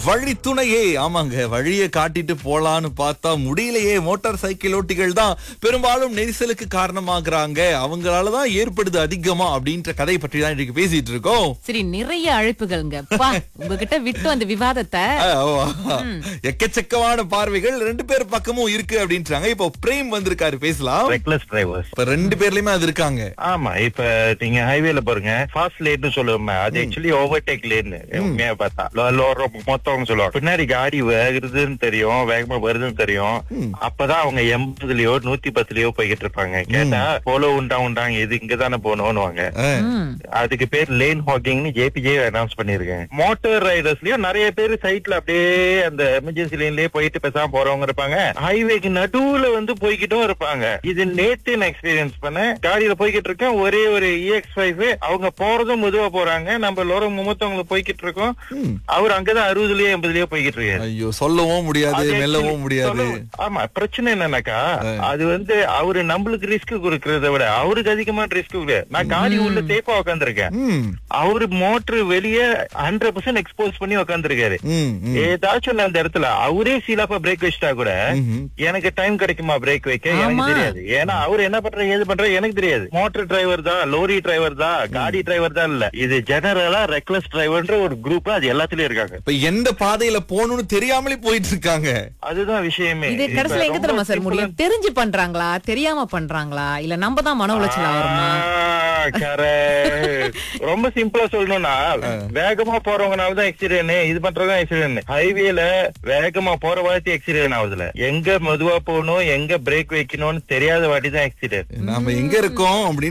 வழி துணையே ஆமாங்க வழியை காட்டிட்டு போலான்னு பார்த்தா முடியலையே மோட்டார் சைக்கிள் ஓட்டிகள் தான் பெரும்பாலும் நெரிசலுக்கு காரணமாகறாங்க அவங்களால தான் ஏற்படுது அதிகமா அப்படின்ற கதை பற்றி தான் இன்னைக்கு பேசிட்டு இருக்கோம் சரி நிறைய அழைப்புகள்ங்க பா உங்ககிட்ட விட்டு அந்த விவாதத்தை ஆ, ஆமா. எக்கச்சக்கமான பார்வைகள் ரெண்டு பேர் பக்கமும் இருக்கு அப்படின்றாங்க இப்போ பிரேம் வந்திருக்காரு பேசலாம் ரெக்லஸ் டிரைவர்ஸ் இப்ப ரெண்டு பேர்லயுமே அது இருக்காங்க ஆமா இப்ப நீங்க ஹைவேல பாருங்க ஃபாஸ்ட் லேன்னு சொல்லுவோமே அது ஆக்சுவலி ஓவர்டேக் லேன் உண்மையா பார்த்தா லோ- லோ- ரொ- மொத்தவங்க சொல்லுவாங்க பின்னாடி காடி வேகுறதுன்னு தெரியும் வேகமா வருதுன்னு தெரியும் அப்பதான் அவங்க எண்பதுலயோ நூத்தி பத்துலயோ போய்கிட்டு இருப்பாங்க கேட்டா போலோ உண்டா உண்டாங்க இது இங்கதானே போகணும்னுவாங்க ஆ. ம். அதுக்கு பேர் லேன் ஹாக்கிங்னு ஜேபிஜே அனௌன்ஸ் பண்ணிருக்கேன் மோட்டார் ரைடர்ஸ்லயும் நிறைய பேர் சைட்ல அப்படியே அந்த எமர்ஜென்சி லேன்லயே போயிட்டு பேசாம போறவங்க இருப்பாங்க ஹைவேக்கு நடுவுல வந்து போய்கிட்டும் இருப்பாங்க இது நேத்து நான் எக்ஸ்பீரியன்ஸ் பண்ணேன் காடியில போய்கிட்டு இருக்கேன் ஒரே ஒரு இஎக்ஸ் ஃபைவ் அவங்க போறதும் மெதுவா போறாங்க நம்ம லோரம் மும்மத்தவங்க போய்கிட்டு இருக்கோம் அவர் அங்கதான் அறுபதுலயோ எண்பதுலயோ போய்கிட்டு இருக்காரு ஐயோ சொல்லவும் முடியாது அது மெல்லவும் actually முடியாது சொல்ல- ஆமா பிரச்சனை என்னன்னாக்கா அது வந்து அவரு நம்மளுக்கு ரிஸ்க் கொடுக்கறத விட அவருக்கு அதிகமான ரிஸ்க் நான் காடி உள்ள சேஃபா உட்காந்துருக்கேன் ம், அவரு மோட்டர் வெளியே ஹண்ட்ரட் பர்சன்ட் எக்ஸ்போஸ் பண்ணி உட்காந்துருக்காரு ம், ம். ஏதாச்சும் அந்த இடத்துல அவரே சீலாப்பா பிரேக் வச்சிட்டா கூட ம்ஹும். எனக்கு டைம் கிடைக்குமா பிரேக் வைக்க எனக்கு ஆமா. தெரியாது ஏன்னா அவர் என்ன பண்ற ஏது பண்ற எனக்கு தெரியாது மோட்டர் டிரைவர் தான் லோரி டிரைவர் தான் காடி டிரைவர் தான் இல்ல இது ஜெனரலா ரெக்லஸ் டிரைவர்ன்ற ஒரு குரூப் அது எல்லாத்துலயும் இருக்காங்க இப்ப எந்த பாதையில போகணும்னு தெரியாமலே போயிட்டு இருக்காங்க அதுதான் விஷயமே இது இப்ப கடைசியில எங்க ரொம்ப தெரியுமா சார் simple முடியும் தெரிஞ்சு பண்றாங்களா தெரியாம பண்றாங்களா இல்ல நம்ம தான் மன உளைச்சல் ஆகுறோமா ஆ, correct. ரொம்ப சிம்பிளா சொல்லணும்னா வேகமா போறவங்கனால தான் ஆக்சிடென்ட் இது பண்றவங்க ஆக்சிடென்ட் ஹைவேல வேகமா போற வாட்டி ஆக்சிடென்ட் ஆகுதுல எங்க மெதுவா போகணும் எங்க பிரேக் வைக்கணும்னு தெரியாத வாட்டி தான் ஆக்சிடென்ட் நாம எங்க இருக்கோம் அப்படின்னு